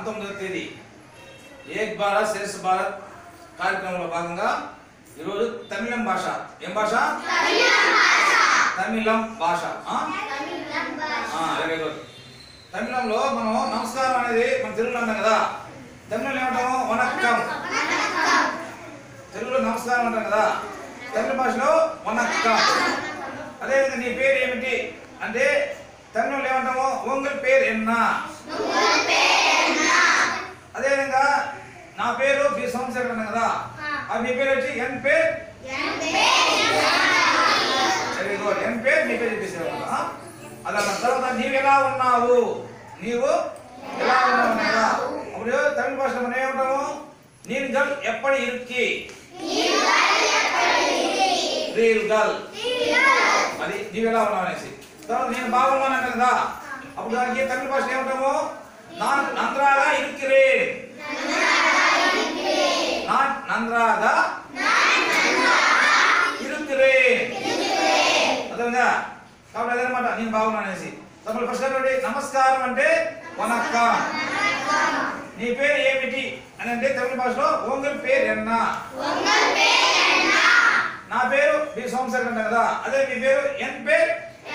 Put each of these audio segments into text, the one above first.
పంతొమ్మిదవ తేదీ ఏక్ భారత్ శ్రేష్ఠ భారత్ కార్యక్రమంలో భాగంగా ఈరోజు తమిళం భాష ఏం భాష తమిళం భాష వెరీ గుడ్ తమిళంలో మనం నమస్కారం అనేది మన తెలుగులో అంటాం కదా తమిళంలో ఏమంటాము వనక్కం తెలుగులో నమస్కారం అంటాం కదా తమిళ భాషలో వనక్కం అదేవిధంగా నీ పేరు ఏమిటి అంటే తమిళంలో ఏమంటాము ఉంగల్ పేరు ఎన్నా అదేవిధంగా నా పేరు బి సంవత్సరం అన్నా కదా అది మీ పేరు వచ్చి ఎన్ పేరు వెరీ గుడ్ ఎన్ పేరు నీ పేరు చెప్పేసారు కదా అలా తర్వాత నీవు ఎలా ఉన్నావు నీవు ఎలా ఉన్నావు కదా అప్పుడు తమిళ భాషలో మనం ఏమంటాము నేను గల్ ఎప్పటి ఇరుక్కి రీల్ గల్ అది నీవు ఎలా ఉన్నావు అనేసి తర్వాత నేను బాగున్నాను అంటే కదా అప్పుడు దానికి తమిళ భాషలో ఏమంటాము நான் நன்றாக இருக்கிறேன் நான் நன்றாக இருக்கிறேன் అర్థమైందా కాబట్టి అదనమాట నేను బాగున్నాను అనేసి తప్పుడు ఫస్ట్ ఏంటంటే నమస్కారం అంటే వనక్కం నీ పేరు ఏమిటి అని అంటే తమిళ భాషలో ఒంగల్ పేరు ఎన్న నా పేరు బి సోమశేఖర్ అంట కదా అదే మీ పేరు ఎన్ పేరు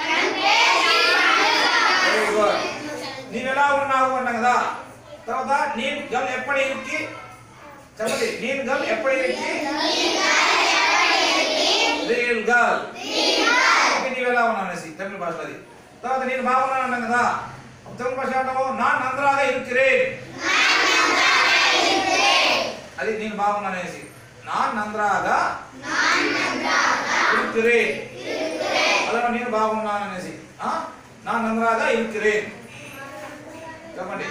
వెరీ గుడ్ నీవు ఎలా ఉన్నావు అంటాం కదా తర్వాత నేను గల్ ఎప్పటి ఇరికి చెప్పండి నేను గల్ ఎప్పటి ఇరికి రియల్ గల్ నీవు ఎలా ఉన్నావు అనేసి తమిళ భాషలో అది తర్వాత నేను బాగున్నాను అన్నాం కదా తమిళ భాష ఏమంటాము నా నందరాగా ఇరుకిరే అది నేను బాగున్నాను అనేసి నా నందరాగా ఇరుకిరే అలా నేను బాగున్నాను అనేసి ఆ? నా నందరాగా ఇరుకిరే చెప్పండి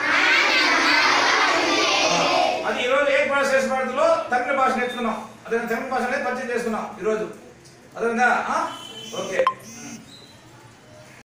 ఆ, అది ఈరోజు ఏ భాష చేసిన భారతిలో తమిళ భాష నేర్చుకున్నాం అదే తమిళ భాష అనేది పరిచయం చేసుకున్నాం ఈరోజు అదేవిధంగా ఓకే